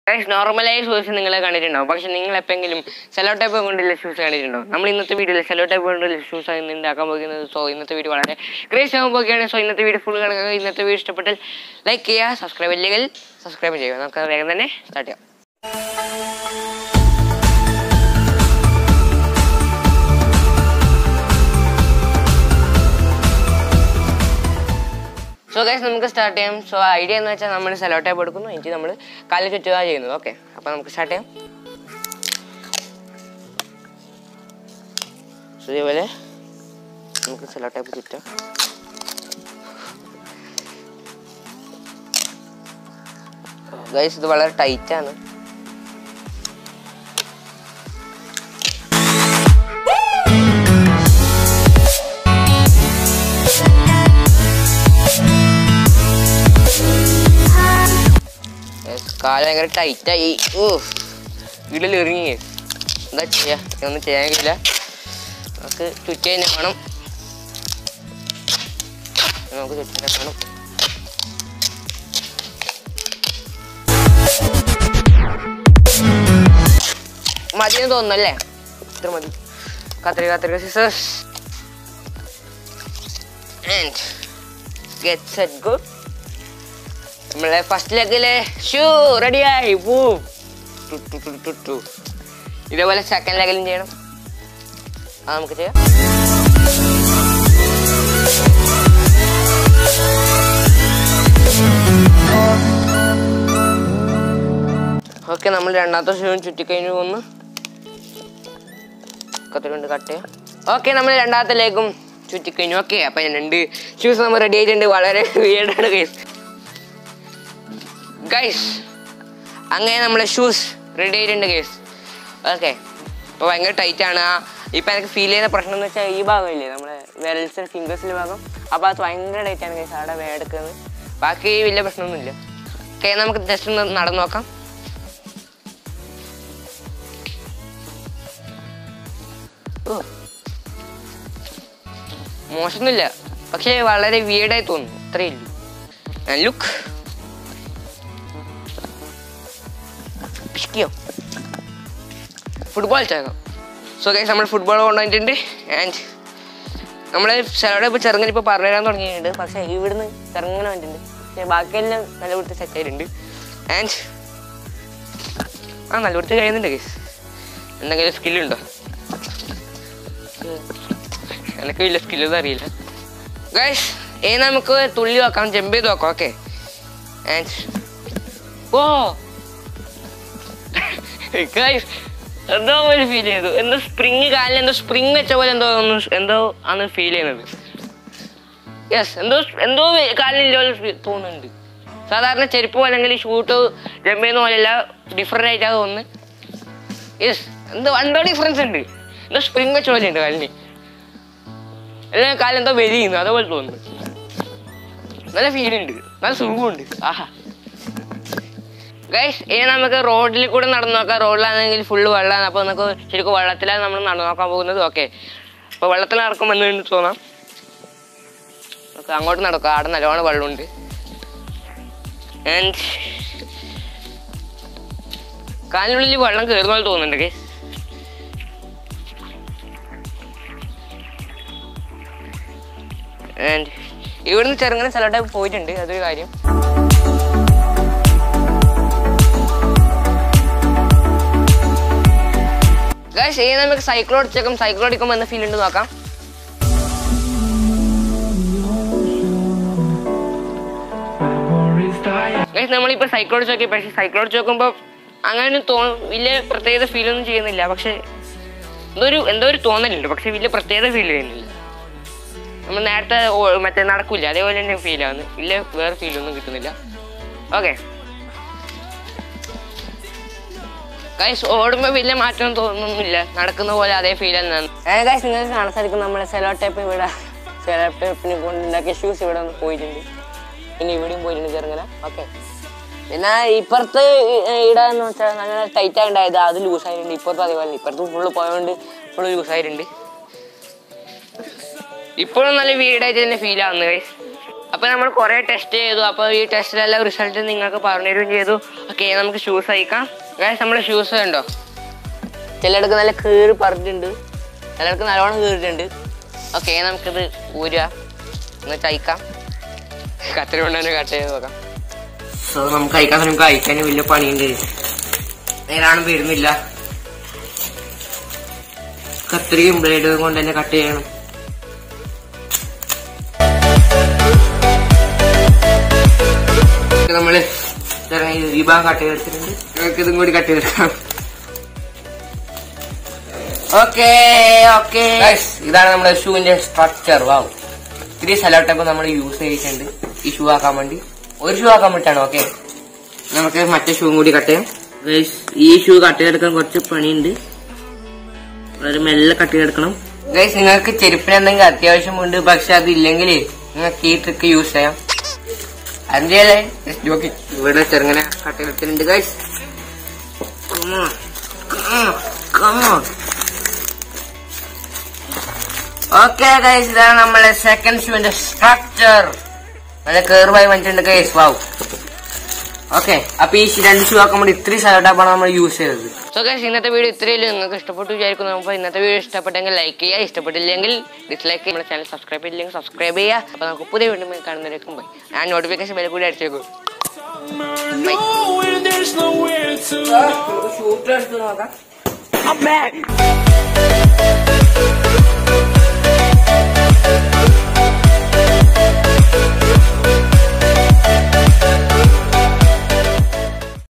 നോർമലായ shoes നിങ്ങൾ കണ്ടിട്ടുണ്ടാവും പക്ഷെ നിങ്ങൾ എപ്പോഴെങ്കിലും സെലോ ടൈപ്പ് കൊണ്ടുള്ള ഷൂസ് കണ്ടിട്ടുണ്ടോ നമ്മൾ ഇന്നത്തെ വീഡിയോയിൽ സെലോ ടൈപ്പ് കൊണ്ടുള്ള ഷൂസ് ആണ് ഇന്ന് ഉണ്ടാക്കാൻ പോകുന്നത് സോ ഇന്നത്തെ വീഡിയോ വളരെ ക്രേസ് ആകാൻ പോകുകയാണ് സോ ഇന്നത്തെ വീഡിയോ ഫുൾ കാണുക ഇന്നത്തെ വീഡിയോ ഇഷ്ടപ്പെട്ടാൽ ലൈക്ക് ചെയ്യുക സബ്സ്ക്രൈബ് ഇല്ലെങ്കിൽ സബ്സ്ക്രൈബ് ചെയ്യുക നമുക്ക് വേഗം തന്നെ സ്റ്റാർട്ട് ചെയ്യാം സോ ഗൈസ് നമുക്ക് സ്റ്റാർട്ട് ചെയ്യാം സോ ഐഡിയ എന്ന് വെച്ചാൽ നമ്മൾ സെലോ ടൈപ്പ് എടുക്കുന്നു എനിക്ക് നമ്മൾ കാലിൽ ചുറ്റുക ചെയ്യുന്നത് ഓക്കെ അപ്പോൾ നമുക്ക് സ്റ്റാർട്ട് ചെയ്യാം സോ ഇതേപോലെ നമുക്ക് സെലോ ടൈപ്പ് ചുറ്റാം ഗൈസ് ഇത് വളരെ ടൈറ്റാണ് കാല് ഭയങ്കര ടൈറ്റായി ഓ വീട്ടിൽ ഇറങ്ങി എന്താ ചെയ്യാ ഒന്നും ചെയ്യാൻ കഴിയില്ല നമുക്ക് ചുറ്റി തന്നെ വേണം നമുക്ക് ചുറ്റി തന്നെ വേണം മതിയെന്ന് തോന്നുന്നല്ലേ ഇത്ര മതി കത്രിക കത്രിക scissors and get set good നമ്മളെ ഫസ്റ്റ് ലെഗിലെ ഷൂ റെഡിയായി പൂ ഇതേപോലെ സെക്കൻഡ് ലെഗിലും ചെയ്യണം അത് നമുക്ക് ചെയ്യാം ഓക്കെ നമ്മൾ രണ്ടാമത്തെ ഷൂവും ചുറ്റിക്കഴിഞ്ഞു ഒന്ന് കത്തി കൊണ്ട് കട്ട് ചെയ്യാം ഓക്കെ നമ്മൾ രണ്ടാമത്തെ ലേക്കും ചുറ്റിക്കഴിഞ്ഞു ഓക്കെ അപ്പം രണ്ട് ഷൂസ് നമ്മൾ റെഡി ആയിട്ടുണ്ട് വളരെ വീടാണ് കേസ് ഗൈസ് അങ്ങനെ നമ്മളെ ഷൂസ് റെഡി ആയിട്ടുണ്ട് ഗൈസ് ഓക്കെ അപ്പോൾ ഭയങ്കര ടൈറ്റ് ആണ് ആ ഇപ്പം എനിക്ക് ഫീൽ ചെയ്യുന്ന പ്രശ്നം എന്ന് വെച്ചാൽ ഈ ഭാഗമില്ലേ നമ്മളെ വിരൽസിൻ്റെ ഫിംഗേഴ്സിൻ്റെ ഭാഗം അപ്പോൾ അത് ഭയങ്കര ടൈറ്റ് ആണ് ഗൈസ് അവിടെ വേടെക്കുന്നത് ബാക്കി വലിയ പ്രശ്നമൊന്നുമില്ല ഓക്കെ നമുക്ക് ജസ്റ്റ് ഒന്ന് നടന്നു നോക്കാം ഓ മോശമൊന്നുമില്ല പക്ഷേ വളരെ വീടായി തോന്നുന്നു അത്രയേ ഉള്ളൂ ലുക്ക് പിഷ്കിയോ ഫുട്ബോൾ ചേക്കാം സോ ഗൈസ് നമ്മൾ ഫുട്ബോൾ കൊണ്ടുവന്നിട്ടുണ്ട് ആൻഡ് നമ്മൾ ചിലവിടെ ഇപ്പോൾ ചെറുങ്ങനെ ഇപ്പോൾ പറഞ്ഞു തരാൻ തുടങ്ങിയിട്ടുണ്ട് പക്ഷേ ഇവിടുന്ന് ചെറുങ്ങനെ വന്നിട്ടുണ്ട് പക്ഷേ ബാക്കിയെല്ലാം നല്ല കൊടുത്ത് സെറ്റ് ആയിട്ടുണ്ട് ആൻഡ് ആ നല്ല കൊടുത്ത് കഴിയുന്നുണ്ട് ഗൈസ് എന്തെങ്കിലും സ്കില്ലുണ്ടോ എനിക്ക് വലിയ സ്കില്ലൊന്നും അറിയില്ല ഗൈസ് ഏ നമുക്ക് തുള്ളി നോക്കാം ജമ്പ് ചെയ്ത് നോക്കാം ഓക്കെ ആൻഡ് ഓ ഗൈസ് എന്തോ ഒരു ഫീൽ ചെയ്തു എന്തോ സ്പ്രിങ് കാലിൽ എന്തോ സ്പ്രിങ് വെച്ച പോലെ എന്തോ ഒന്ന് എന്തോ ആണ് ഫീൽ ചെയ്യുന്നത് യെസ് എന്തോ എന്തോ കാലിൽ പോലെ feel- തോന്നുന്നുണ്ട് സാധാരണ ചെരുപ്പ് അല്ലെങ്കിൽ ഷൂട്ട് ജമ്പ് ചെയ്യുന്ന പോലെയല്ല ഡിഫറെൻ്റ് ആയിട്ടാണ് തോന്നുന്നത് യെസ് എന്തോ എന്തോ ഡിഫറൻസ് ഉണ്ട് എന്തോ സ്പ്രിങ് വെച്ച പോലെ ഉണ്ട് കാലിന് അല്ലെങ്കിൽ കാലം എന്തോ വലിയുന്നു അതുപോലെ തോന്നുന്നു നല്ല ഫീൽ ഉണ്ട് നല്ല സുഖമുണ്ട് ആഹാ ഗൈസ് ഇനി നമുക്ക് റോഡിൽ കൂടെ നടന്നു നോക്കാം റോഡിലാണെങ്കിൽ ഫുള്ള് വെള്ളമാണ് അപ്പോൾ നമുക്ക് ശരിക്കും വെള്ളത്തിലാണ് നമ്മൾ നടന്നു നോക്കാൻ പോകുന്നത് ഓക്കെ അപ്പോൾ വെള്ളത്തിൽ നടക്കുമെന്ന് തോന്നാം നമുക്ക് അങ്ങോട്ട് നടക്കാം അവിടെ നല്ലോണം വെള്ളമുണ്ട് ആൻഡ് കാലിനുള്ളിൽ വെള്ളം കയറുന്ന പോലെ തോന്നുന്നുണ്ട് ഗൈസ് ആൻഡ് ഇവിടുന്ന് ചെറുങ്ങനെ സ്ഥലമായിട്ട് പോയിട്ടുണ്ട് അതൊരു കാര്യം ഗൈസ് ഇനി നമുക്ക് സൈക്കിൾ ഓടിച്ചേക്കും സൈക്കിൾ ഓടിക്കുമ്പോൾ എന്ന ഫീൽ ഉണ്ട് നോക്കാം ഗൈസ് നമ്മളിപ്പോൾ സൈക്കിൾ ഓടിച്ച് നോക്കി പക്ഷേ സൈക്കിൾ ഓടിച്ച് നോക്കുമ്പോൾ അങ്ങനെ തോ വലിയ പ്രത്യേകത ഫീലൊന്നും ചെയ്യുന്നില്ല പക്ഷേ എന്തോ ഒരു എന്തോ ഒരു തോന്നലുണ്ട് പക്ഷേ വലിയ പ്രത്യേകത ഫീൽ ചെയ്യുന്നില്ല നമ്മൾ നേരത്തെ ഓ- മറ്റേ നടക്കില്ല അതേപോലെ തന്നെ ഫീൽ ആവുന്നു വലിയ വേറെ ഫീലൊന്നും കിട്ടുന്നില്ല ഓക്കെ ഗൈസ് ഓടുമ്പോൾ വലിയ മാറ്റം തോന്നുന്നില്ല നടക്കുന്ന പോലെ അതേ ഫീൽ തന്നെയാണ് ഗൈസ് നിങ്ങൾക്ക് കാണാൻ സാധിക്കും നമ്മളെ സെലോ ടൈപ്പ് ഇവിടെ സെലോ ടൈപ്പിനെ കൊണ്ടുണ്ടാക്കിയ ഷൂസ് ഇവിടെ ഒന്ന് പോയിട്ടുണ്ട് പിന്നെ ഇവിടെയും പോയിട്ടുണ്ട് ചെറുങ്ങനെ ഓക്കെ പിന്നെ ഇപ്പുറത്ത് ഇടാന്ന് വെച്ചാൽ നല്ല ടൈറ്റ് ആയിട്ടുണ്ടായത് അത് ലൂസ് ആയിട്ടുണ്ട് ഇപ്പുറത്തും അതേപോലെ ഇപ്പുറത്ത് ഫുള്ള് പോയതുകൊണ്ട് ഫുള്ള് ലൂസ് ആയിട്ടുണ്ട് ഇപ്പോഴും നല്ല വീടായിട്ട് തന്നെ ഫീൽ ആവുന്നു ഗൈസ് അപ്പൊ നമ്മൾ കുറെ ടെസ്റ്റ് ചെയ്തു അപ്പൊ ഈ ടെസ്റ്റിലെല്ലാം റിസൾട്ട് നിങ്ങൾക്ക് പറഞ്ഞു തരുകയും ചെയ്തു ഓക്കെ നമുക്ക് ഷൂസ് അയക്കാം ഗൈസ് നമ്മൾ ഷൂസ് ഉണ്ടോ ചിലയിടക്ക് നല്ല കീറി പറഞ്ഞിട്ടുണ്ട് ചിലർക്ക് നല്ലോണം കീറിയിട്ടുണ്ട് ഓക്കെ നമുക്കിത് ഊരുക എന്നിട്ട് അയക്കാം കത്തിരി കൊണ്ട് തന്നെ കട്ട് ചെയ്ത് നോക്കാം സോ നമുക്ക് അയക്കാൻ നമുക്ക് അയക്കാൻ വലിയ പണിയുണ്ട് നേരാണ് വരുന്നില്ല കത്രികയും ബ്ലേഡും കൊണ്ട് തന്നെ കട്ട് ചെയ്യണം നമ്മള് ഈ ഭാഗം കട്ട് ചെയ്തെടുത്തിട്ടുണ്ട് നമുക്ക് ഇതും കൂടി കട്ട് ചെയ്തെടുക്കാം ഓക്കെ ഓക്കെ ഇതാണ് നമ്മുടെ ഷൂവിന്റെ സ്ട്രക്ചർ വാവ് ഇത്തിരി സെലോട്ടപ്പ് നമ്മൾ യൂസ് ചെയ്തിട്ടുണ്ട് ഈ ഷൂ ആക്കാൻ വേണ്ടി ഒരു ഷൂ ആക്കാൻ വേണ്ടിയിട്ടാണ് ഓക്കെ നമുക്ക് മറ്റേ ഷൂ കൂടി കട്ട് ചെയ്യാം Guys, ഈ ഷൂ കട്ട് ചെയ്തെടുക്കാൻ കുറച്ച് പണിയുണ്ട് വളരെ മെല്ലെ കട്ട് ചെയ്തെടുക്കണം ഗൈസ് നിങ്ങൾക്ക് ചെരുപ്പിന് എന്തെങ്കിലും അത്യാവശ്യമുണ്ട് പക്ഷെ അതില്ലെങ്കിൽ നിങ്ങൾക്ക് ഈ ട്രിക്ക് യൂസ് ചെയ്യാം അതിന്റെ ഇവിടെ ചെറുങ്ങനെ കട്ട് ചെയ്തെടുത്തിട്ടുണ്ട് ഗൈസ് ഓക്കെ ഗൈസ് ഇതാണ് നമ്മളെ സെക്കൻഡ് ഷൂവിന്റെ സ്ട്രക്ചർ നല്ല കേറുവായി വന്നിട്ടുണ്ട് ഗൈസ് വാവ് ഓക്കെ അപ്പൊ ഈ രണ്ട് ഷൂ ആക്കാൻ വേണ്ടി ഇത്രയും സലോട്ടാപ്പാണ് നമ്മൾ യൂസ് ചെയ്തത് സോ ഗൈസ് ഇന്നത്തെ വീഡിയോ ഇത്രയും നിങ്ങൾക്ക് ഇഷ്ടപ്പെട്ടു വിചാരിക്കുന്നു അപ്പോൾ ഇന്നത്തെ വീഡിയോ ഇഷ്ടപ്പെട്ടെങ്കിൽ ലൈക്ക് ചെയ്യുക ഇഷ്ടപ്പെട്ടില്ലെങ്കിൽ ഡിസ്ലൈക്ക് നമ്മുടെ ചാനൽ സബ്സ്ക്രൈബ് ചെയ്തില്ലെങ്കിൽ സബ്സ്ക്രൈബ് ചെയ്യുക അപ്പോൾ നമുക്ക് പുതിയ വീഡിയോ കാണുന്നതിലേക്കും പോയി ഞാൻ നോട്ടിഫിക്കേഷൻ ബെൽ കൂടി അടിച്ചേക്കും Knowing there's nowhere to shoot എടുത്ത് നോക്കാം I'm back.